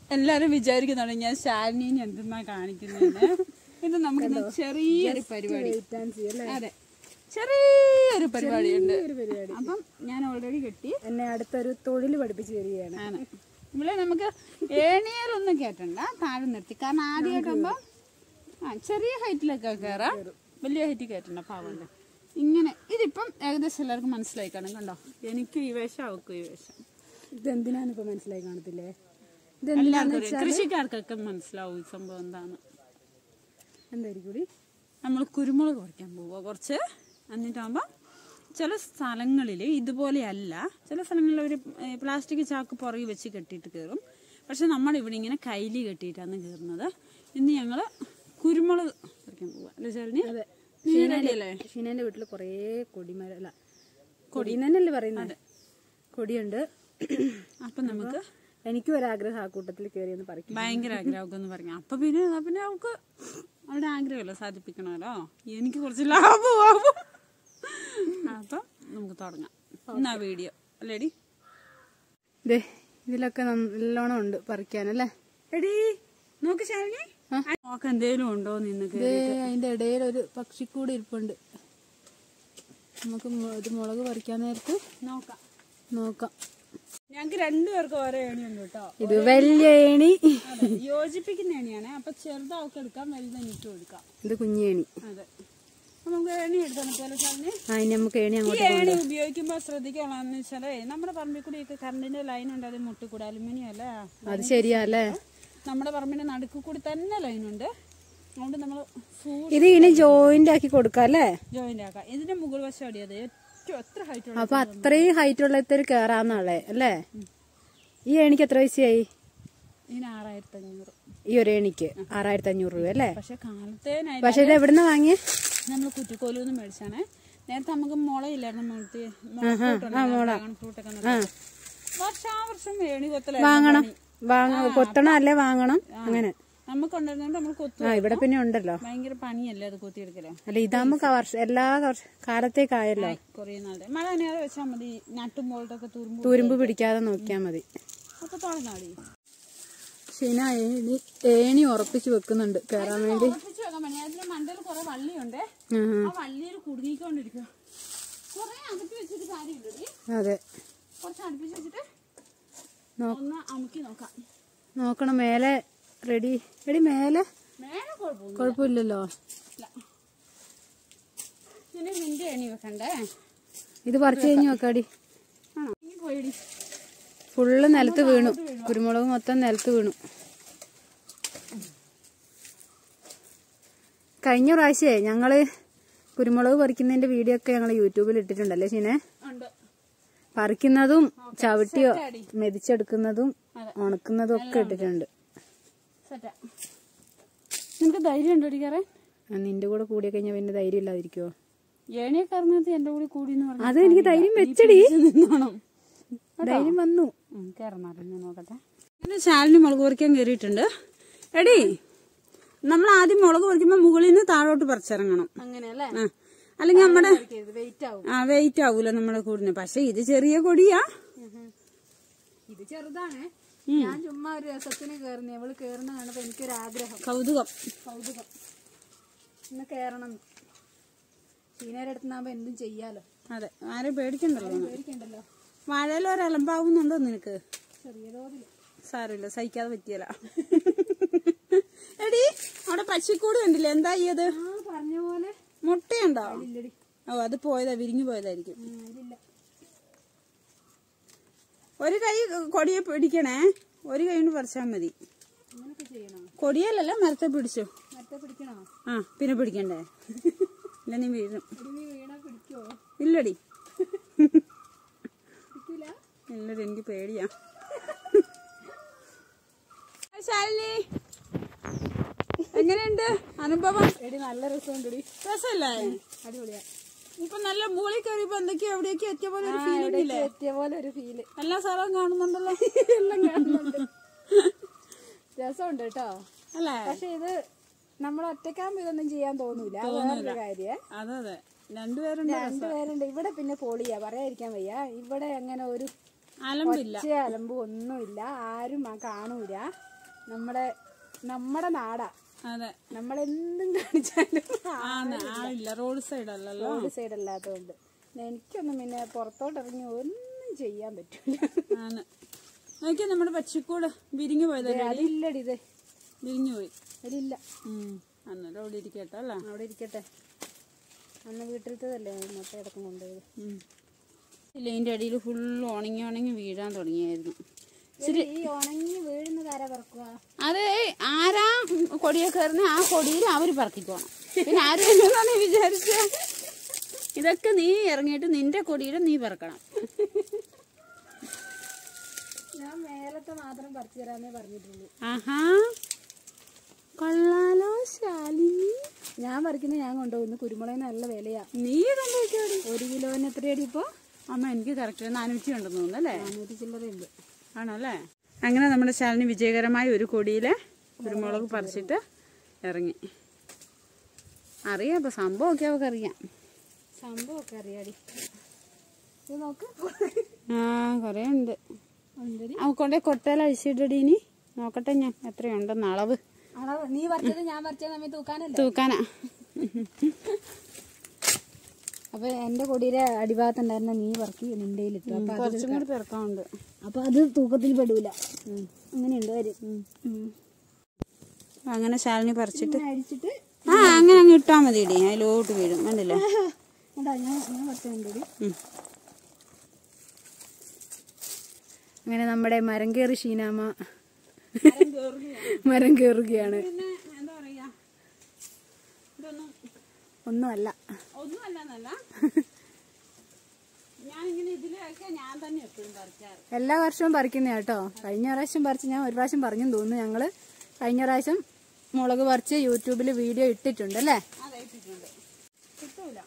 എല്ലാരും വിചാരിക്കുന്നുണ്ട് ഞാൻ ശാലിനി എന്തെന്നാ കാണിക്കുന്നതെന്ന് ഇത് നമുക്ക് ഇന്ന് ചെറിയൊരു പരിപാടി വെയിറ്റ് ആൻഡ് സീ അല്ലേ അതെ ചെറിയൊരു പരിപാടിയുണ്ട് ഒരു പരിപാടി അപ്പം ഞാൻ ഓൾറെഡി കെട്ടി എന്നെ അടുത്തൊരു തൊഴിൽ പഠിപ്പിച്ചു തരികയാണ് ആണ് ഇവിടെ നമുക്ക് ഏണിയറൊന്നും കയറ്റണ്ട താഴെ നിർത്തി കാരണം ആദ്യമായിട്ടാകുമ്പോ ആ ചെറിയ ഹൈറ്റിലൊക്കെ കയറാം വലിയ ഹൈറ്റിൽ കയറ്റണ്ട പാവല്ലേ ഇങ്ങനെ ഇതിപ്പം ഏകദേശം എല്ലാവർക്കും മനസ്സിലായി കാണും കണ്ടോ എനിക്ക് ഈ വേഷം അവക്കും ഈ വേഷം ഇതെന്തിനാന്ന് ഇപ്പൊ മനസ്സിലായി കാണത്തില്ലേ ഇത് എല്ലാവർക്കും അറിയാം. കൃഷിക്കാർക്കൊക്കെ മനസ്സിലാവും ഈ സംഭവം എന്താണ് എന്തായിരിക്കും കൂടി നമ്മൾ കുരുമുളക് പറിക്കാൻ പോവുക കുറച്ച് എന്നിട്ടാകുമ്പോൾ ചില സ്ഥലങ്ങളിൽ ഇതുപോലെയല്ല ചില സ്ഥലങ്ങളിൽ ഒരു പ്ലാസ്റ്റിക് ചാക്ക് പുറകെ വെച്ച് കെട്ടിയിട്ട് കയറും പക്ഷെ നമ്മളിവിടെ ഇങ്ങനെ കൈലി കെട്ടിയിട്ടാണ് കയറുന്നത് ഇന്ന് ഞങ്ങൾ കുരുമുളക് പറിക്കാൻ പോവുക അല്ലേ ശാലിനി അതെ നീ ready അല്ലേ ഷീനേന്റെ വീട്ടിൽ കുറേ കൊടിമര അല്ല കൊടി തന്നെയല്ലേ പറയുന്നത് കൊടിയുണ്ട് അപ്പം നമുക്ക് എനിക്കും ഒരാഗ്രഹം ആ കൂട്ടത്തിൽ കയറി ഒന്ന് പറിക്കും ഭയങ്കര ആഗ്രഹമൊക്കെ ഒന്ന് പറഞ്ഞു അപ്പൊ പിന്നെ എന്നാ പിന്നെ അവൾക്ക് അവളുടെ ആഗ്രഹമല്ലോ സാധിപ്പിക്കണമല്ലോ എനിക്ക് കുറച്ച് ലാഭമാവും അപ്പം നമുക്ക് തുടങ്ങാം എന്നാ വീഡിയോ അല്ലേടി ദേ ഇതിലൊക്കെ നല്ലോണം ഉണ്ട് പറിക്കാനല്ലേ എടി നോക്ക് ശാലിനി നോക്ക് എന്തേലും ഉണ്ടോ നിന്നക്ക് ദേ അതിന്റെ ഇടയിൽ ഒരു പക്ഷിക്കൂട് ഇരിപ്പുണ്ട് നമുക്ക് മു- ഇത് മുളക് പറിക്കാൻ നേരത്ത് നോക്കാം നോക്കാം ഞങ്ങക്ക് രണ്ടുപേർക്കും ഓരോ ഏണിയുണ്ട് കേട്ടോ ഇത് വലിയ ഏണി അതെ യോജിപ്പിക്കുന്ന ഏണിയാണ് അപ്പൊ ചെറുതാവൊക്കെ എടുക്കാം വലുത് എനിക്കും എടുക്കാം ഇത് കുഞ്ഞേണി അതെ അപ്പൊ നമുക്ക് ഏണി എടുക്കാൻ പോലെ ശാലിനി ആ ഇനി നമുക്ക് ഏണി ഈ അങ്ങോട്ട് ഏണി ഉപയോഗിക്കുമ്പോൾ ശ്രദ്ധിക്കണമെന്ന് വെച്ചാലേ നമ്മുടെ പറമ്പിൽ കൂടി ഒക്കെ കറണ്ടിന്റെ ലൈൻ ഉണ്ട് അത് മുട്ടിക്കൂടെ അലുമിനിയം അല്ലേ അത് ശരിയാ അല്ലേ നമ്മുടെ പറമ്പിന്റെ നടുക്ക് കൂടി തന്നെ ലൈൻ ഉണ്ട് അതുകൊണ്ട് നമ്മൾ ഫുൾ ഇത് ഇനി ജോയിന്റ് ആക്കി കൊടുക്കാം അല്ലേ ജോയിന്റ് ആക്കാം ഇതിന്റെ മുകൾ വശം അടിയത് ഏറ്റവും എത്ര ഹൈറ്റ് ഉള്ള അപ്പൊ അത്രയും ഹൈറ്റ് ഉള്ളത്തിൽ കേറാന്നാളെ അല്ലേ ഈ ഏണിക്ക് എത്ര പൈസയായി ഇതിന് ആറായിരത്തി അഞ്ഞൂറ് ഈ ഒരു ഏണിക്ക് ആറായിരത്തി അഞ്ഞൂറ് രൂപ അല്ലേ പക്ഷെ കാലത്തേനായി പക്ഷെ ഇത് എവിടുന്ന വാങ്ങിയ നമ്മൾ കുറ്റിക്കോലൂന്ന് മേടിച്ചാണ് നേരത്തെ നമുക്ക് മുളയില്ലായിരുന്നു മുളത്തി ഫ്രൂട്ടൊക്കെ വർഷാവർഷം ഏണി കൊത്തലായിരുന്നു വാങ്ങണം വാങ്ങ കൊത്തണം അല്ലേ വാങ്ങണം അങ്ങനെ നമുക്കുണ്ടായിരുന്നോണ്ട് നമ്മൾ കൊത്തു ആ ഇവിടെ പിന്നെ ഉണ്ടല്ലോ ഭയങ്കര പണിയല്ലേ അത് കൊത്തിയെടുക്കലേ അല്ല ഇതാകുമ്പോ വർഷം എല്ലാ വർഷ- കാലത്തേക്കായല്ലോ കുറേ നാളെ മഴ നേരെ വെച്ചാൽ മതി നട്ടുമ്പോഴത്തൊക്കെ തുരുമ്പ് തുരുമ്പ് പിടിക്കാതെ നോക്കിയാ മതി അപ്പൊ തുടങ്ങാടി ഷീന ഏണി ഏണി ഉറപ്പിച്ച് വെക്കുന്നുണ്ട് കേറാൻ വേണ്ടി ഉറപ്പിച്ച് വെക്കാൻ പണി അതിന്റെ മണ്ടയിൽ കുറെ വള്ളിയുണ്ട് ആഹാ. ആ വള്ളിയിൽ കുടുങ്ങിക്കൊണ്ടിരിക്കുക കുറെ അകത്തി വെച്ചിട്ട് കാര്യമില്ലടി അതെ കുറച്ച് അടുപ്പിച്ച് വെച്ചിട്ട് നോ- ഒന്ന് അമുക്കി നോക്കാം നോക്കണം മേലെ റെഡി എടി മേലെ മേലെ കുഴപ്പമൊന്നും കുഴപ്പമില്ലല്ലോ ഇല്ല ഇനി നിന്റെ എണി വെക്കണ്ടേ ഇത് പറിച്ചു കഴിഞ്ഞ് നോക്കാടി ആണോ ഇനി പോയിടി ഫുള്ള് നിലത്ത് വീണു കുരുമുളക് മൊത്തം നിലത്ത് വീണു കഴിഞ്ഞ പ്രാവശ്യേ ഞങ്ങള് കുരുമുളക് പറിക്കുന്നതിന്റെ വീഡിയോ ഒക്കെ ഞങ്ങൾ യൂട്യൂബിൽ ഇട്ടിട്ടുണ്ടല്ലേ ഷീനെ ഉണ്ട് പറിക്കുന്നതും ചവിട്ടിയോ സെറ്റാടി. മെതിച്ചെടുക്കുന്നതും അതെ. ഉണക്കുന്നതും ഒക്കെ ഇട്ടിട്ടുണ്ട് സെറ്റാ നിനക്ക് ധൈര്യം ഉണ്ടോ കയറാൻ ആ, നിന്റെ കൂടെ കൂടി കഴിഞ്ഞാൽ പിന്നെ ധൈര്യം ഇല്ലാതിരിക്കുവോ ഏണിയൊക്കെ ഇറങ്ങുന്നത് എന്റെ കൂടി കൂടി എന്ന് പറഞ്ഞു അത് എനിക്ക് ധൈര്യം വെച്ചടി നിന്നോണം ധൈര്യം വന്നു കയറുന്നാലും ഞാൻ നോക്കട്ടെ അങ്ങനെ ശാലിനി മുളക് പറിക്കാൻ കയറിയിട്ടുണ്ട് എടി നമ്മൾ ആദ്യം മുളക് പറിക്കുമ്പോൾ മുകളിൽ നിന്ന് താഴോട്ട് പറിച്ചിറങ്ങണം അങ്ങനെ അല്ലേ ആ അല്ലെങ്കിൽ നമ്മുടെ വെയിറ്റ് ആവും ആ വെയിറ്റ് ആവൂല നമ്മുടെ കൂടിന് പക്ഷെ ഇത് ചെറിയ കൊടിയാ ഇത് ചെറുതാണ് ഞാൻ ചുമ്മാ ഒരു രസത്തിന് കേറുന്നു അവള് കേറുന്ന കണ്ടപ്പോ എനിക്കൊരു ആഗ്രഹം കൗതുകം കൗതുകം ഇന്ന് കേറണം ചീനയുടെ അടുത്തുനിന്നാകുമ്പോ എന്തും ചെയ്യാലോ അതെ ആരും പേടിക്കണ്ടല്ലോ പേടിക്കണ്ടല്ലോ വാഴയിൽ ഒരലമ്പാവുന്നുണ്ടോ നിനക്ക് ചെറിയ തോതിൽ സാരമില്ല സഹിക്കാതെ പറ്റിയല്ല എടി അവിടെ പശുക്കൂട് കണ്ടില്ലേ എന്താ ഇത് ആ പറഞ്ഞ പോലെ മുട്ടയുണ്ടോ ഇല്ലടി ഓ അത് പോയതാ വിരിഞ്ഞു പോയതായിരിക്കും ഉം, ഇതില്ല ഒരു കൈ കൊടിയെ പിടിക്കണേ ഒരു കൈ കൊണ്ട് പറിച്ചാൽ മതി അങ്ങനൊക്കെ ചെയ്യണോ കൊടിയല്ലല്ല മരത്തെ പിടിച്ചു മറ്റേ പിടിക്കണോ ആ പിന്നെ പിടിക്കണ്ടേ ഇല്ല നീ വീഴും ഇടി നീ വീണാ പിടിക്കോ ഇല്ലടി പിടിക്കൂല ഇല്ലടി എനിക്ക് പേടിയാ ശാലിനി എങ്ങനെയുണ്ട് അനുഭവം എടി നല്ല രസമുണ്ടടി രസല്ലേ അടിപൊളിയാ ഇപ്പൊ നല്ല മുകളിൽ കയറിയപ്പോ എന്തൊക്കെയോ എവിടെയൊക്കെ എത്തിയ പോലെ ഒരു ഫീലിംഗ് ഇല്ലേ എത്തിയ പോലെ ഒരു ഫീല് എല്ലാ സ്ഥലവും കാണുന്നുണ്ടല്ലോ എല്ലാം കാണുന്നുണ്ട് രസമുണ്ട് കേട്ടോ അല്ലേ പക്ഷെ ഇത് നമ്മൾ ഒറ്റക്കാകുമ്പോ ഇതൊന്നും ചെയ്യാൻ തോന്നൂല അത് വേറൊരു കാര്യേ അതെ അതെ രണ്ടുപേരുണ്ട് രണ്ടുപേരുണ്ട് ഇവിടെ പിന്നെ പൊളിയാ പറയാതിരിക്കാൻ വയ്യ ഇവിടെ അങ്ങനെ ഒരു അലമ്പില്ല ഒച്ച അലമ്പും ഒന്നുമില്ല ആരും ആ കാണൂല നമ്മുടെ നമ്മുടെ നാടാ അതെ നമ്മളെന്തും കാണിച്ചാലും ആ ആളില്ല റോഡ് സൈഡ് അല്ലല്ലോ റോഡ് സൈഡ് അല്ലാത്തതുകൊണ്ട് എനിക്കൊന്നും പിന്നെ പുറത്തോട്ട് ഇറങ്ങി ഒന്നും ചെയ്യാൻ പറ്റില്ല ആണ് നോക്കിയാ നമ്മുടെ പക്ഷിക്കൂട് വിരിഞ്ഞു പോയതല്ലേ അതില്ലടി ഇത് വിരിഞ്ഞു പോയി അതിലില്ല അന്നേരം അവിടെ ഇരിക്കട്ടെ അല്ലേ അവിടെ ഇരിക്കട്ടെ അന്ന് വീട്ടിലത്തതല്ലേ മുട്ട അടക്കം കൊണ്ടുപോയത് ഇല്ല ഇതിന്റെ അടിയിൽ ഫുള്ള് ഉണങ്ങി ഉണങ്ങി വീഴാൻ തുടങ്ങിയായിരുന്നു ഈ ഉണങ്ങി വീഴുന്നത് ആരാ പറക്കുക അത് ആരാ കൊടിയെ കയറുന്ന ആ കൊടിയിൽ അവർ പറക്കിക്കോണം പിന്നെ ആരും വിചാരിച്ച ഇതൊക്കെ നീ ഇറങ്ങിയിട്ട് നിന്റെ കൊടിയുടെ നീ പറക്കണം ഞാൻ മേലത്തെ മാത്രം പറിച്ചു തരാന്നേ പറഞ്ഞിട്ടുള്ളൂ ആഹാ കൊള്ളാലോ ശാലിനി ഞാൻ പറിക്കുന്നത് ഞാൻ കൊണ്ടുപോകുന്നു കുരുമുളകിന് നല്ല വിലയാ നീ കൊണ്ടുപോയിക്കോടി ഒരു കിലോന് എത്രയടി ഇപ്പോ അമ്മ എനിക്ക് കറക്റ്റ് നാനൂറ്റി ഉണ്ടെന്ന് തോന്നുന്നു അല്ലേ നാനൂറ്റി ചില്ലറയുണ്ട് ആണല്ലേ അങ്ങനെ നമ്മുടെ ശാലിനി വിജയകരമായി ഒരു കൊടിയിലെ കുരുമുളക് പറിച്ചിട്ട് ഇറങ്ങി അറിയാം അപ്പൊ സംഭവമൊക്കെ അവൾക്ക് അറിയാം സംഭവമൊക്കെ അറിയാടി ഇത് നോക്ക് ആ കുറേ ഉണ്ട് എന്തടി അവ കൊണ്ടേ കൊട്ടയിൽ അഴിച്ചിട്ടടി ഇനി നോക്കട്ടെ ഞാൻ എത്രയുണ്ടെന്ന് അളവ് അളവ് നീ പറിച്ചത് ഞാൻ പറിച്ചത് നമ്മി തൂക്കാനല്ലേ തൂക്കാനാ അപ്പൊ എന്റെ കൊടിയുടെ അടിഭാഗത്തുണ്ടായിരുന്ന നീ പറക്കി നിന്റെ ഇട്ടു അപ്പൊ അത് കുറച്ചും കൂടി പെറുക്കാനുണ്ട് അപ്പൊ അത് തൂക്കത്തിൽ പെടൂല അങ്ങനെയുണ്ട് കാര്യം ഉം. അങ്ങനെ ശാലിനി പറിച്ചിട്ട് ഇങ്ങനെ അടിച്ചിട്ട് ആ അങ്ങനെ അങ്ങ് ഇട്ടാ മതി ഇടി അതിലോട്ട് വീഴും കണ്ടില്ലേ ഉണ്ടാ ഞാൻ ഞാൻ പറിച്ചുകൊണ്ടടി ഉം. അങ്ങനെ നമ്മുടെ മരം കയറി ഷീനാമ മരം കയറുകയാണ് പിന്നെ എന്താ പറയാ ഇതൊന്നും ഒന്നുമല്ല ഒന്നുമല്ലെന്നല്ല ഞാനിങ്ങനെ ഇതിലൊക്കെ ഞാൻ തന്നെ എപ്പോഴും പറിക്കാറ് എല്ലാ വർഷവും പറിക്കുന്ന കേട്ടോ കഴിഞ്ഞ പ്രാവശ്യം പറിച്ച് ഞാൻ ഒരു പ്രാവശ്യം പറഞ്ഞെന്ന് തോന്നുന്നു ഞങ്ങള് കഴിഞ്ഞ പ്രാവശ്യം മുളക് പറിച്ച് യൂട്യൂബിൽ വീഡിയോ ഇട്ടിട്ടുണ്ട് അല്ലേ അതെ ഇട്ടിട്ടുണ്ട് കിട്ടൂല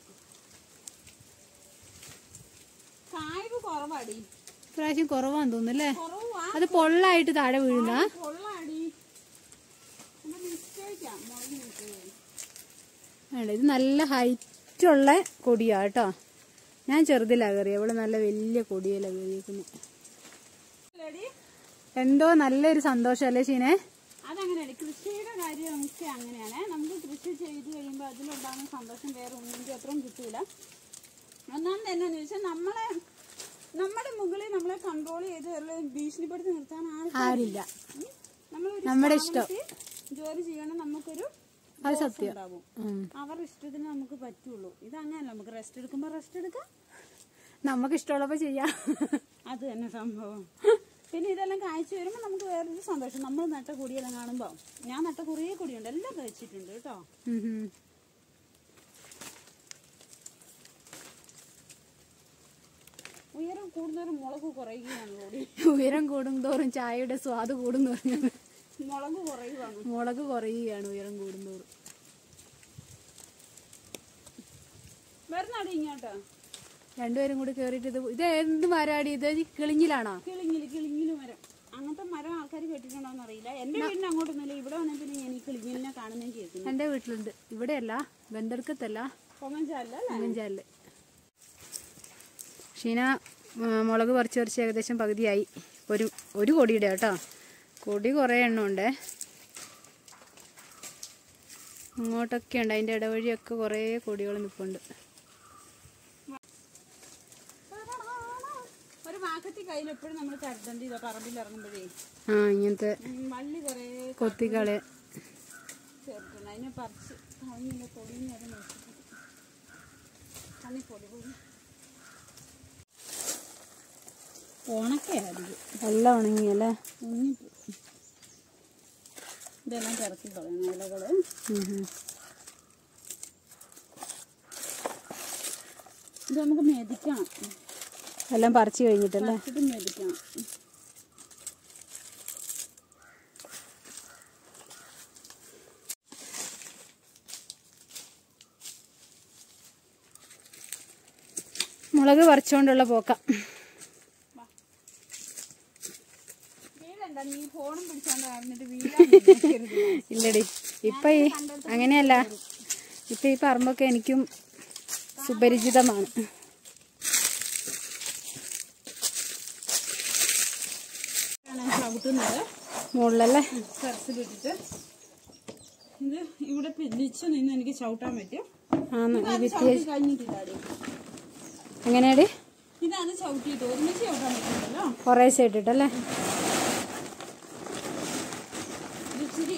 കായ്വ് കുറവാടി ഇപ്രാവശ്യം കുറവാന്ന് തോന്നുന്നു അല്ലേ കുറവാ അത് പൊള്ളായിട്ട് താഴെ വീഴുന്ന കൊള്ളാടി എന്റെ മിസ്റ്റേക്കാ മുളക് നിൽക്കുന്നത് ഇത് നല്ല ഹൈറ്റ് ഉള്ള കൊടിയാ കേട്ടോ ഞാൻ ചെറുതിലാ കയറി അവള് നല്ല വലിയ കൊടിയല്ല കയറിയിരിക്കുന്നു ലേഡി എന്തോ നല്ലൊരു സന്തോഷം അല്ലേ ഷീനെ അതങ്ങനെയല്ല കൃഷിയുടെ കാര്യം നമുക്ക് അങ്ങനെയാണ് നമുക്ക് കൃഷി ചെയ്ത് കഴിയുമ്പോൾ അതിലുണ്ടാകുന്ന സന്തോഷം വേറെ ഒന്നിൻ്റെ അത്രയും കിട്ടൂല ഒന്നാമത് എന്നാന്ന് വെച്ചാൽ നമ്മളെ നമ്മുടെ മുകളിൽ നമ്മളെ കൺട്രോൾ ചെയ്ത് അല്ലെങ്കിൽ ഭീഷണിപ്പെടുത്തി നിർത്താൻ ആൾ ആരില്ല നമ്മൾ നമ്മുടെ ഇഷ്ടം ജോലി ചെയ്യണം നമുക്കൊരു അത് boss സത്യം ഉണ്ടാവും ഉം. അവരുടെ ഇഷ്ടത്തിന് നമുക്ക് പറ്റുള്ളൂ ഇതങ്ങനെയല്ല നമുക്ക് റെസ്റ്റ് എടുക്കുമ്പോൾ റെസ്റ്റ് എടുക്കാം നമുക്ക് ഇഷ്ടമുള്ളപ്പോ ചെയ്യാം അത് തന്നെ സംഭവം പിന്നെ ഇതെല്ലാം കാഴ്ച വരുമ്പോൾ നമുക്ക് വേറൊരു സന്തോഷം നമ്മൾ നട്ട കൊടിയെല്ലാം കാണുമ്പോൾ ഞാൻ നട്ട കുറേ കൊടിയുണ്ട് എല്ലാം കഴിച്ചിട്ടുണ്ട് കേട്ടോ ഉം ഉം. ഉയരം കൂടുതലും മുളക് കുറയുകയാണ് കൂടി ഉയരം കൂടുന്തോറും ചായയുടെ സ്വാദ് കൂടുന്നു പറഞ്ഞത് മുളക് കുറയുവാണ് മുളക് കുറയുകയാണ് ഉയരം കൂടുന്തോറും വരുന്നാടി ഇങ്ങോട്ട് രണ്ടുപേരും കൂടി കേറിയിട്ട് ഇത് ഇത് എന്ത് മരാടി ഇത് ഈ കിളിഞ്ഞിലാണോ കിളിങ്ങില് കിളിങ്ങില് മരം അങ്ങനത്തെ മരം ആൾക്കാർ കേട്ടിട്ടുണ്ടോന്ന് അറിയില്ല എന്റെ വീടിന് അങ്ങോട്ടൊന്നുമില്ല ഇവിടെ വന്നാൽ പിന്നെ ഞാൻ ഈ കിളിങ്ങിലിനെ കാണുന്നതും കേൾക്കുന്നു എന്റെ വീട്ടിലുണ്ട് ഇവിടെയല്ല ബന്തെടുക്കത്തല്ല പൊങ്ങഞ്ചാലല്ല അല്ലേ അഞ്ചാലില് ഷീന ആ, മുളക് പറിച്ച് പറിച്ച് ഏകദേശം പകുതിയായി ഒരു ഒരു കൊടിയുടെ കേട്ടോ കൊടി കുറേ എണ്ണം ഉണ്ട് ഇങ്ങോട്ടൊക്കെ ഉണ്ട് അതിൻ്റെ ഇടവഴിയൊക്കെ കുറേ കൊടികൾ നിൽപ്പുണ്ട് ഒരു വാക്കത്തി കയ്യിൽ എപ്പോഴും നമ്മൾ കരുതണ്ടി ഇതാ പറമ്പിൽ ഇറങ്ങുമ്പോഴേ ആ ഇങ്ങനത്തെ ഉം, വള്ളി കുറേ കൊത്തിക്കളെ ചേർട്ടുണ്ട് അതിനെ പറിച്ച് കളഞ്ഞില്ല പൊടിയും നേരം നശിപ്പിക്കും കണ്ണി പൊടി പൊടി ഉണക്കയായിരിക്കും എല്ലാം ഉണങ്ങിയല്ലേ ഉണങ്ങിപ്പോയി ഇതെല്ലാം തിരക്കി കളയണം ഇലകള് ഉം ഉം. ഇത് നമുക്ക് മെതിക്കണം എല്ലാം പറിച്ച് കഴിഞ്ഞിട്ടല്ലേ ഇത് മെതിക്കണം മുളക് പറിച്ചുകൊണ്ടുള്ള പോക്ക വീടണ്ട നീ ഫോണും പിടിച്ചോണ്ട് നടന്നിട്ട് വീടാൻ ഇല്ലടി ഇപ്പൊ ഈ അങ്ങനെയല്ല ഇപ്പൊ ഈ പറമ്പൊക്കെ എനിക്കും സുപരിചിതമാണ് ചവിട്ടുന്നത് മുകളിലല്ലേ ടെറസിലിട്ടിട്ട് ഇത് ഇവിടെ പിടിച്ച് നിന്ന് എനിക്ക് ചവിട്ടാൻ പറ്റും ആന്ന് ഈ അത് ഭിത്തി ചവിട്ടി കഴിഞ്ഞിട്ടില്ലാടി എങ്ങനെയാടി ഇതാണ് ചവിട്ടിയിട്ട് ഒരുമിച്ച് ചവിട്ടാൻ പറ്റില്ലല്ലോ കുറേശ്ശെ ഇട്ടിട്ടല്ലേ ഇത് ഇച്ചിരി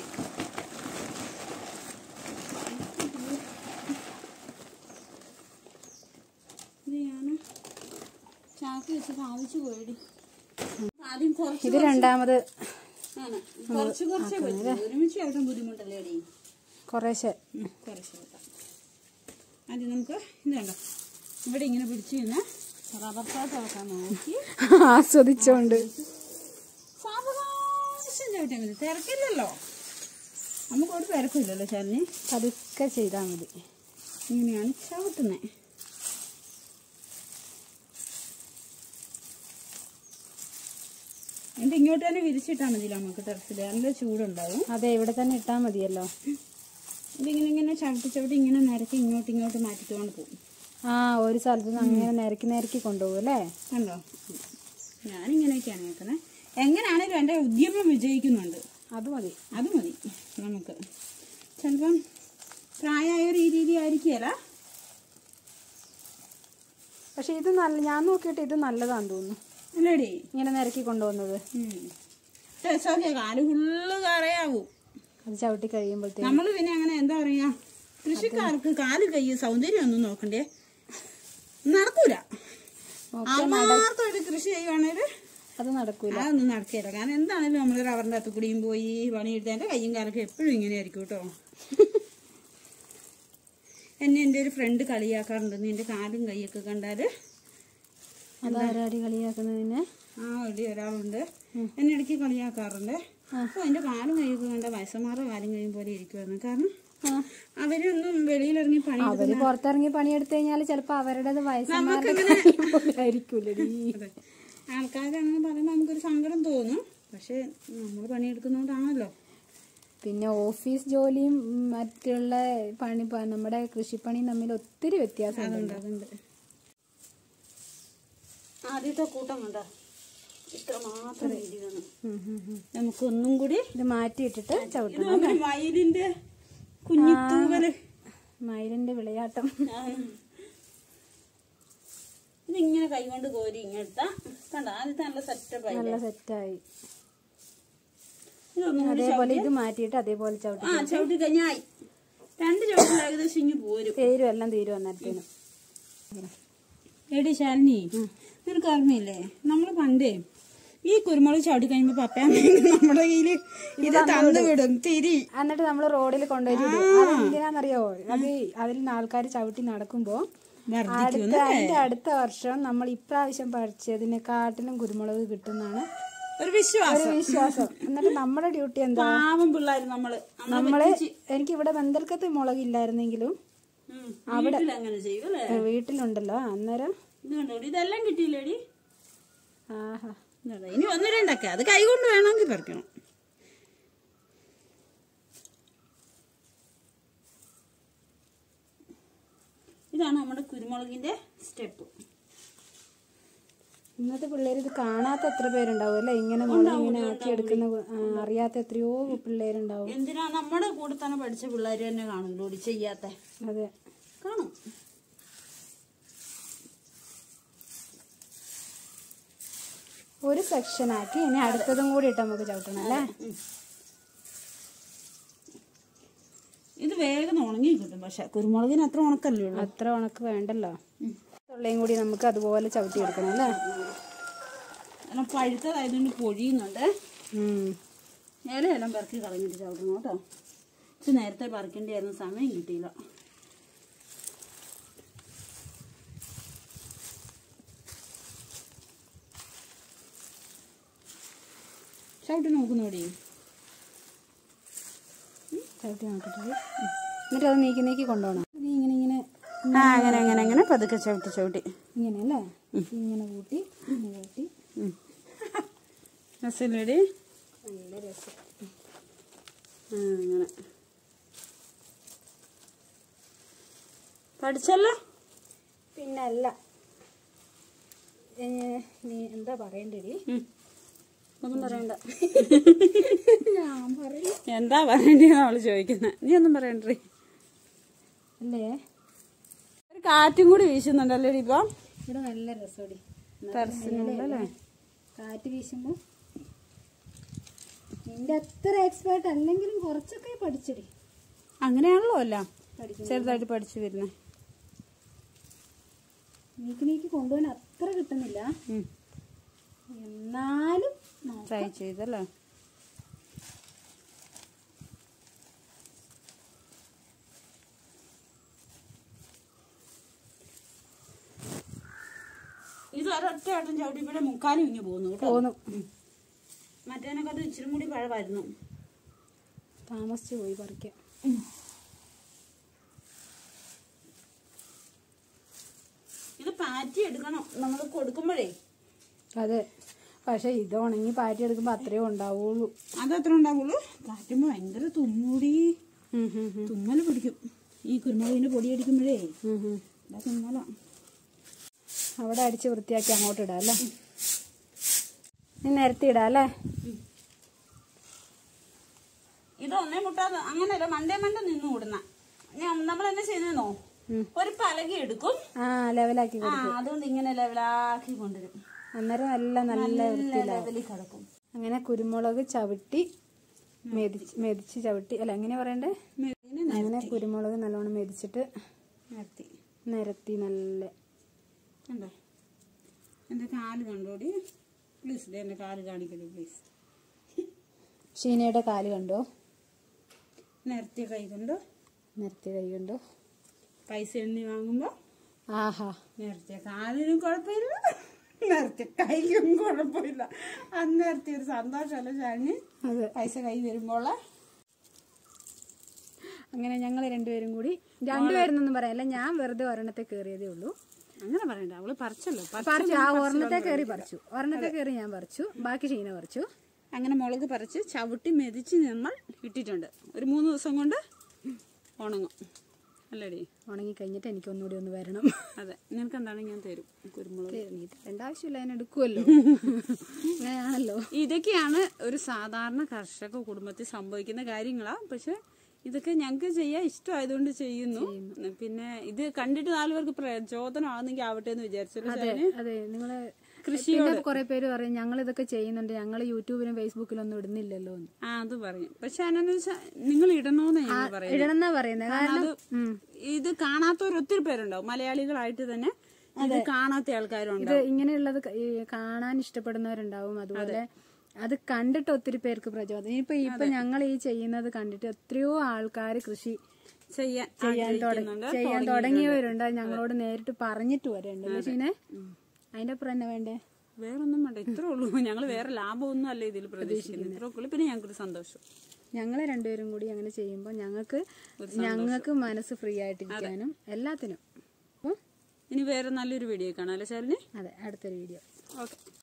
ഇത് ഞാൻ ചാക്ക് വെച്ചിട്ട് ആവശ്യം പോയിടി ആദ്യം കുറച്ച് ഇത് രണ്ടാമത് ആണ്. കുറച്ച് കുറച്ചേ പറ്റൂ ഒരുമിച്ച് ചവിട്ടാൻ ബുദ്ധിമുട്ടല്ലേ അടി കുറേശ്ശെ കുറച്ച് ചവിട്ടാം ആദ്യം നമുക്ക് ഇത് കണ്ടോ ഇവിടെ ഇങ്ങനെ പിടിച്ചു നിന്ന് റബ്ബർ ഷോട്ട് ആക്കാൻ നോക്കി ആസ്വദിച്ചോണ്ട് സാവകാശം ചവിട്ടിയാൽ മതി തിരക്കില്ലല്ലോ നമുക്ക് ഒരു തിരക്കില്ലല്ലോ ചാലിന് പതുക്കെ ചെയ്താൽ മതി ഇങ്ങനെയാണ് ചവിട്ടുന്നത് എന്നിട്ട് ഇങ്ങോട്ട് തന്നെ വിരിച്ചിട്ടാൽ മതിയല്ലോ നമുക്ക് ടെറസിൽ നല്ല ചൂടുണ്ടാവും അതെ ഇവിടെ തന്നെ ഇട്ടാൽ മതിയല്ലോ ഇതിങ്ങനെ ഇങ്ങനെ ചവിട്ടി ചവിട്ടി ഇങ്ങനെ നിരക്കി ഇങ്ങോട്ട് ഇങ്ങോട്ട് മാറ്റിക്കൊണ്ട് പോകും ആ ഒരു സ്ഥലത്ത് നിന്ന് അങ്ങനെ നിരക്കി നിരക്കി കൊണ്ടുപോകും അല്ലേ കണ്ടോ ഞാനിങ്ങനെയൊക്കെയാണ് കേൾക്കുന്നത് എങ്ങനെയാണേലും എൻ്റെ ഉദ്യമം വിജയിക്കുന്നുണ്ട് അത് മതി അത് മതി നമുക്ക് ചിലപ്പം പ്രായമായവർ ഈ രീതി ആയിരിക്കുകയല്ല പക്ഷെ ഇത് നല്ല ഞാൻ നോക്കിയിട്ട് ഇത് നല്ലതാന്ന് തോന്നുന്നു അല്ലേടി ഇങ്ങനെ നിരക്കി കൊണ്ടുപോകുന്നത് രസമൊക്കെ കാല് ഫുള്ള് കറയാവും അത് ചവിട്ടി കഴിയുമ്പോഴത്തേക്ക് നമ്മൾ പിന്നെ അങ്ങനെ എന്താ പറയാ കൃഷിക്കാർക്ക് കാല് കൈ സൗന്ദര്യം ഒന്നും നോക്കണ്ടേ നടക്കൂല ആത്മാർത്ഥമായിട്ട് കൃഷി ചെയ്യുവാണെങ്കിൽ അത് നടക്കൂല അതൊന്നും നടക്കില്ല കാരണം എന്താണെങ്കിലും നമ്മൾ റബ്ബറിൻ്റെ അകത്ത് കൂടിയും പോയി പണിയെടുത്ത് എൻ്റെ കയ്യും കാലൊക്കെ എപ്പോഴും ഇങ്ങനെ ആയിരിക്കും കേട്ടോ എന്നെ എൻ്റെ ഒരു ഫ്രണ്ട് കളിയാക്കാറുണ്ട് നീ എൻ്റെ കാലും കൈയൊക്കെ കണ്ടാൽ അതാരാടി കളിയാക്കുന്നതിന് ആ ഇവിടെ ഒരാളുണ്ട് എന്നെ ഇടയ്ക്ക് കളിയാക്കാറുണ്ട് അപ്പോൾ എൻ്റെ കാലും കൈയൊക്കെ കണ്ട വയസ്സന്മാരുടെ കാലും കൈയും പോലെ ഇരിക്കുമായിരുന്നു കാരണം ആ. അവരൊന്നും വെളിയിലിറങ്ങി പണി അവര് പുറത്തിറങ്ങി പണിയെടുത്തു കഴിഞ്ഞാൽ ചിലപ്പോ അവരുടേത് വയസ്സന്മാരുടെ ആയിരിക്കൂലടി അതെ ആൾക്കാർ അങ്ങനെ പറയുമ്പോൾ നമുക്കൊരു സങ്കടം തോന്നും പക്ഷെ നമ്മൾ പണിയെടുക്കുന്നതുകൊണ്ടാണല്ലോ പിന്നെ ഓഫീസ് ജോലിയും ഉം, മറ്റുള്ള പണി പ- നമ്മുടെ കൃഷിപ്പണിയും തമ്മിൽ ഒത്തിരി വ്യത്യാസമുണ്ട് അതുണ്ട് അതുണ്ട് ആദ്യത്തെ കൂട്ടം കണ്ടോ ഇത്ര മാത്രം ഇരിക്കുന്നു ഉം, ഉം, ഉം. നമുക്കൊന്നും കൂടി ഇത് മാറ്റിയിട്ടിട്ട് ചവിട്ടണം ഇത് ഒരു മയിലിന്റെ കുഞ്ഞിത്തൂവല് മയിലിന്റെ വിളയാട്ടം ഇതിങ്ങനെ കൈകൊണ്ട് കോരി ഇങ്ങെടുത്താ കണ്ട ആദ്യത്തെ നല്ല സെറ്റപ്പ് ആയി നല്ല സെറ്റായി ഇതൊന്നും കൂടി അതേപോലെ ഇത് മാറ്റിയിട്ട് അതേപോലെ ചവിട്ടി ആ ചവിട്ടി കഴിഞ്ഞായി രണ്ട് ചവിട്ടിൽ ഏകദേശം ഇങ്ങ് പോരും പേരും എല്ലാം തീരും അന്നേരത്തേനും എടി ശാലിനി നിനക്ക് ഓർമ്മയില്ലേ നമ്മൾ പണ്ടേ ഈ കുരുമുളക് ചവിട്ടി കഴിയുമ്പോ പപ്പയാണെങ്കിൽ നമ്മുടെ കയ്യില് ഇത് തന്നു വിടും തിരി എന്നിട്ട് നമ്മൾ റോഡിൽ കൊണ്ടുപോയി ഇടും അതെന്തിനാന്നറിയോ അത് അതിൽ നിന്ന് ആൾക്കാർ ചവിട്ടി നടക്കുമ്പോ അടുത്ത അതിന്റെ അടുത്ത വർഷം നമ്മൾ ഇപ്രാവശ്യം പറിച്ചതിനെക്കാട്ടിലും കുരുമുളക് കിട്ടുന്നാണ് ഒരു വിശ്വാസം ഒരു വിശ്വാസം എന്നിട്ട് നമ്മുടെ ഡ്യൂട്ടി എന്താ പാവം പിള്ളേർ നമ്മള് നമ്മള് എനിക്ക് ഇവിടെ ബന്ധൽക്കത്ത് മുളക് ഇല്ലായിരുന്നെങ്കിലും അവിടെ അങ്ങനെ ചെയ്യും അല്ലേ ഏ, വീട്ടിലുണ്ടല്ലോ അന്നേരം ഇത് കണ്ടോ ഇതെല്ലാം കിട്ടിയില്ലേടി ആഹാ ഇതാ, ഇനി ഒന്ന് രണ്ടൊക്കെ അത് കൈ കൊണ്ട് വേണമെങ്കിൽ പറിക്കണം ഇതാണ് നമ്മുടെ കുരുമുളകിന്റെ സ്റ്റെപ്പ് ഇന്നത്തെ പിള്ളേർ ഇത് കാണാത്ത എത്ര പേരുണ്ടാവും അല്ലേ ഇങ്ങനെ മുളക് ഇങ്ങനെ ആക്കിയെടുക്കുന്ന ആ, അറിയാത്ത എത്രയോ പിള്ളേരുണ്ടാവും എന്തിനാ നമ്മുടെ കൂടെ തന്നെ പഠിച്ച പിള്ളേർ തന്നെ കാണുമല്ലോ ഓടി ചെയ്യാത്ത അതെ കാണും ഒരു സെക്ഷൻ ആക്കി ഇനി അടുത്തതും കൂടി ഇട്ട് നമുക്ക് ചവിട്ടണം അല്ലേ ഇത് വേഗം ഉണങ്ങി കിട്ടും പക്ഷെ കുരുമുളകിന് അത്ര ഉണക്കല്ലേ ഉള്ളൂ അത്ര ഉണക്ക് വേണ്ടല്ലോ തൊള്ളയും കൂടി നമുക്ക് അതുപോലെ ചവിട്ടി എടുക്കണം അല്ലേ കാരണം പഴുത്തതായതുകൊണ്ട് പൊഴിയുന്നുണ്ട് ഉം. ഇലയെല്ലാം പെറുക്കി കളഞ്ഞിട്ട് ചവിട്ടണം കേട്ടോ ഇത് നേരത്തെ പറിക്കേണ്ടിയായിരുന്നു സമയം കിട്ടിയില്ല ചവിട്ടി നോക്കുന്നോടി ചവിട്ടി നോക്കട്ടെ എന്നിട്ട് അത് നീക്കി നീക്കി കൊണ്ടുപോകണം നീ ഇങ്ങനെ ഇങ്ങനെ ആ അങ്ങനെ അങ്ങനെ അങ്ങനെ പതുക്കെ ചവിട്ടി ചവിട്ടി ഇങ്ങനെ അല്ലേ ഇങ്ങനെ കൂട്ടി ഇങ്ങനെ കൂട്ടി രസമില്ലേടി നല്ല രസം ആ അങ്ങനെ പഠിച്ചല്ലോ പിന്നല്ല ഏ, നീ എന്താ പറയണ്ടേടി ഉം. ഒന്നും പറയണ്ട ഞാൻ പറയും എന്താ പറയണ്ടെന്ന് അവള് ചോദിക്കുന്നത് നീ ഒന്നും പറയണ്ടേ അല്ലേ ഒരു കാറ്റും കൂടി വീശുന്നുണ്ടല്ലേ ഇപ്പൊ ഇവിടെ നല്ല രസോടി ടെറസിനുള്ളല്ലേ കാറ്റ് വീശുമ്പോ നിന്റെ അത്ര എക്സ്പേർട്ട് അല്ലെങ്കിലും കുറച്ചൊക്കെ പഠിച്ചടി അങ്ങനെയാണല്ലോ എല്ലാം പഠിക്കുന്നു ചെറുതായിട്ട് പഠിച്ചു വരുന്നത് നീക്ക് നീക്ക് കൊണ്ടുപോകാൻ അത്ര കിട്ടുന്നില്ല എന്നാലും നോക്കാം. ട്രൈ ചെയ്തല്ലേ ഇത് ഒരൊറ്റ വട്ടം ചവിട്ടിപ്പിടെ മുക്കാലും ഇങ്ങ് പോകുന്നു കേട്ടോ പോന്നു മറ്റേനൊക്കെ അത് ഇച്ചിരി കൂടി പഴമായിരുന്നു താമസിച്ചു പോയി പറിക്കാം ഇത് പാറ്റി എടുക്കണം നമ്മൾ കൊടുക്കുമ്പോഴേ അതെ പക്ഷെ ഇത് ഉണങ്ങി പാറ്റി എടുക്കുമ്പോ അത്രേ ഉണ്ടാവുള്ളൂ അത് അത്ര ഉണ്ടാവുള്ളൂ കാറ്റുമ്പോ ഭയങ്കര തുമ്മൂടി തുമ്മൽ പിടിക്കും ഈ കുരുമുളകിന്റെ പൊടി അടിക്കുമ്പോഴേ ഇതാ തുമ്മലാ അവിടെ അടിച്ച് വൃത്തിയാക്കി അങ്ങോട്ട് ഇടാം അല്ലേ നീ നിരത്തി ഇടാം അല്ലേ ഇത് ഒന്നേ മുട്ടാതെ അങ്ങനെയല്ല മണ്ടേ മണ്ട നിന്ന് ഓടുന്ന നമ്മൾ എന്നാ ചെയ്യുന്നോ ഒരു പലക എടുക്കും ആ ലെവലാക്കി ആ അതുകൊണ്ട് ഇങ്ങനെ ലെവലാക്കി കൊണ്ടുവരും അന്നേരം നല്ല നല്ല നല്ല ലെവലിൽ കിടക്കും അങ്ങനെ കുരുമുളക് ചവിട്ടി മെതിച്ച് മെതിച്ച് ചവിട്ടി അല്ല എങ്ങനെ പറയണ്ടേ ഇങ്ങനെ അങ്ങനെ കുരുമുളക് നല്ലോണം മെതിച്ചിട്ട് നിരത്തി നിരത്തി നല്ല കണ്ടോ എന്റെ കാല് കണ്ടോടി പ്ലീസ് എന്റെ കാല് കാണിക്കടി പ്ലീസ് ഷീനയുടെ കാല് കണ്ടോ നിരത്തിയ കൈ കൊണ്ടോ നിരത്തി കൈ കണ്ടോ പൈസ എണ്ണി വാങ്ങുമ്പോ ആഹാ നേരത്തെ കാലിനും കുഴപ്പമില്ല നേരത്തെ കൈക്കും കുഴപ്പമില്ല അന്ന് നേരത്തെ ഒരു സന്തോഷമല്ല ഷാനി അതെ പൈസ കൈ വരുമ്പോൾ അങ്ങനെ ഞങ്ങൾ രണ്ടുപേരും കൂടി രണ്ടുപേരെന്നൊന്നും പറയാല്ല ഞാൻ വെറുതെ ഒരെണ്ണത്തെ കയറിയതേ ഉള്ളൂ അങ്ങനെ പറയണ്ട അവള് പറിച്ചല്ലോ പറിച്ച് പറിച്ചു ആ ഒരെണ്ണത്തെ കയറി പറിച്ചു ഒരെണ്ണത്തെ കയറി ഞാൻ പറിച്ചു ബാക്കി ഷീന പറിച്ചു അങ്ങനെ മുളക് പറിച്ച് ചവിട്ടി മെതിച്ച് നമ്മൾ ഇട്ടിട്ടുണ്ട് ഒരു മൂന്ന് ദിവസം കൊണ്ട് ഉണങ്ങും അല്ലേടി ഉണങ്ങി കഴിഞ്ഞിട്ട് എനിക്ക് ഒന്നുകൂടി ഒന്ന് വരണം അതെ നിനക്ക് എന്താണ് ഞാൻ തരും കുരുമുളക് നീ തരേണ്ട ആവശ്യമില്ല അതിന് എടുക്കുമല്ലോ അങ്ങനെയാണല്ലോ ഇതൊക്കെയാണ് ഒരു സാധാരണ കർഷക കുടുംബത്തിൽ സംഭവിക്കുന്ന കാര്യങ്ങളാ പക്ഷെ ഇതൊക്കെ ഞങ്ങൾക്ക് ചെയ്യാൻ ഇഷ്ടമായതുകൊണ്ട് ചെയ്യുന്നു പിന്നെ ഇത് കണ്ടിട്ട് നാലു പേർക്ക് പ്രചോദനമാകുന്നെങ്കിൽ ആവട്ടെ എന്ന് വിചാരിച്ചല്ലോ ഷാനി? അതെ നിങ്ങളെ പിന്നെ കുറെ പേര് പറയും ഞങ്ങൾ ഇതൊക്കെ ചെയ്യുന്നുണ്ട് ഞങ്ങൾ യൂട്യൂബിലും ഫേസ്ബുക്കിലും ഒന്നും ഇടുന്നില്ലല്ലോ എന്ന് ആ അത് പറയും പക്ഷെ അതിനെന്ന് വെച്ചാൽ നിങ്ങൾ ഇടണോന്ന് ഞങ്ങൾ പറയും ഇടണമെന്നാ പറയുന്നത് കാരണം ഉം. ഇത് കാണാത്തവർ ഒത്തിരി പേരുണ്ടാവും മലയാളികളായിട്ട് തന്നെ ഇത് കാണാത്ത ആൾക്കാരുണ്ട് ഇത് ഇങ്ങനെയുള്ളത് ക- ഈ കാണാൻ ഇഷ്ടപ്പെടുന്നവരുണ്ടാവും അതുപോലെ അത് കണ്ടിട്ട് ഒത്തിരി പേർക്ക് പ്രചോദനം ഇപ്പൊ ഇപ്പൊ ഞങ്ങൾ ഈ ചെയ്യുന്നത് കണ്ടിട്ട് എത്രയോ ആൾക്കാർ കൃഷി ചെയ്യാൻ ചെയ്യാൻ തുടങ്ങി ആഗ്രഹിക്കുന്നുണ്ട്. ചെയ്യാൻ തുടങ്ങിയവരുണ്ട് അത് ഞങ്ങളോട് നേരിട്ട് പറഞ്ഞിട്ട് വരണ്ട് പക്ഷേ അതിന്റെ അപ്പുറം തന്നെ വേണ്ടേ വേറൊന്നും വേണ്ട ഇത്രേ ഉള്ളൂ ഞങ്ങൾ വേറെ ലാഭമൊന്നും അല്ല ഇതിൽ പ്രതീക്ഷിക്കുന്നത് ഇത്രേ ഉള്ളൂ പിന്നെ ഞങ്ങൾക്കൊരു സന്തോഷം ഞങ്ങൾ രണ്ടുപേരും കൂടി അങ്ങനെ ചെയ്യുമ്പോൾ ഞങ്ങൾക്ക് ഞങ്ങൾക്ക് മനസ്സ് ഫ്രീ ആയിട്ടിരിക്കാനും എല്ലാത്തിനും ഉം. ഇനി വേറെ നല്ലൊരു വീഡിയോ കാണാം അല്ലേ ശാലിനി അതെ അടുത്തൊരു വീഡിയോ ഓക്കെ